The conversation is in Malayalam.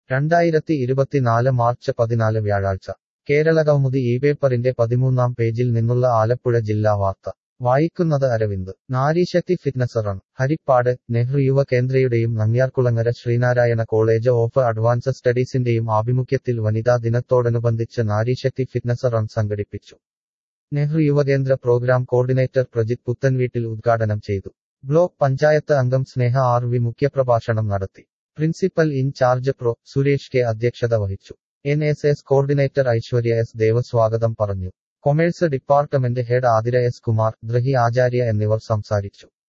രണ്ടായിരത്തി ഇരുപത്തിനാല് മാർച്ച് പതിനാല് വ്യാഴാഴ്ച കേരളകൗമുദി ഈ പേപ്പറിന്റെ പതിമൂന്നാം പേജിൽ നിന്നുള്ള ആലപ്പുഴ ജില്ലാ വാർത്ത വായിക്കുന്നത് അരവിന്ദ് നാരീശക്തി ഫിറ്റ്നസ് റൺ ഹരിപ്പാട് നെഹ്റു യുവ കേന്ദ്രയുടെയും Nangiarkulangara Sreenarayana college of advance സ്റ്റഡീസിന്റെയും ആഭിമുഖ്യത്തിൽ വനിതാ ദിനത്തോടനുബന്ധിച്ച് നാരീശക്തി ഫിറ്റ്നസ് റൺ സംഘടിപ്പിച്ചു നെഹ്റു യുവകേന്ദ്ര പ്രോഗ്രാം കോർഡിനേറ്റർ പ്രജിത് പുത്തൻവീട്ടിൽ ഉദ്ഘാടനം ചെയ്തു ബ്ലോക്ക് പഞ്ചായത്ത് അംഗം സ്നേഹ ആർ വി മുഖ്യപ്രഭാഷണം നടത്തി principal in charge prof Suresh K അധ്യക്ഷത വഹിച്ചു N S S coordinator Aishwarya S Dev സ്വാഗതം പറഞ്ഞു commerce department head Athira S Kumar ദ്രഹി ആചാര്യ എന്നിവർ സംസാരിച്ചു